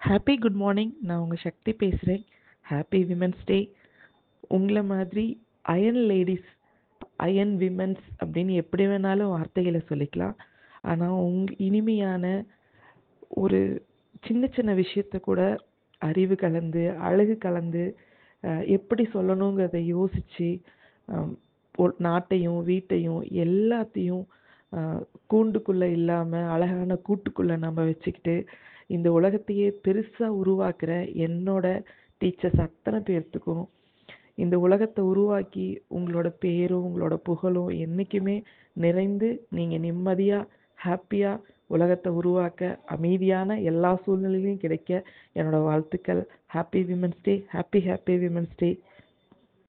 happy good morning நான் உங்கள் சக்தி பேசுகிறேன் ஹாப்பி விமென்ஸ் டே உங்களை மாதிரி அயன் லேடிஸ் அயன் விமென்ஸ் அப்படின்னு எப்படி வேணாலும் வார்த்தைகளை சொல்லிக்கலாம் ஆனால் உங் இனிமையான ஒரு சின்ன சின்ன விஷயத்த கூட அறிவு கலந்து அழகு கலந்து அஹ், எப்படி சொல்லணுங்கிறத யோசித்து நாட்டையும் வீட்டையும் எல்லாத்தையும் அஹ், கூண்டுக்குள்ளே இல்லாமல் அழகான கூட்டுக்குள்ளே நம்ம வச்சுக்கிட்டு இந்த உலகத்தையே பெருசாக உருவாக்குற என்னோட டீச்சர்ஸ் அத்தனை பேர்த்துக்கும் இந்த உலகத்தை உருவாக்கி உங்களோட பேரும் உங்களோட புகழும் என்றைக்குமே நிறைந்து நீங்கள் நிம்மதியாக ஹாப்பியாக உலகத்தை உருவாக்க அமைதியான எல்லா சூழ்நிலையிலும் கிடைக்க என்னோட வாழ்த்துக்கள் happy women's day happy happy women's டே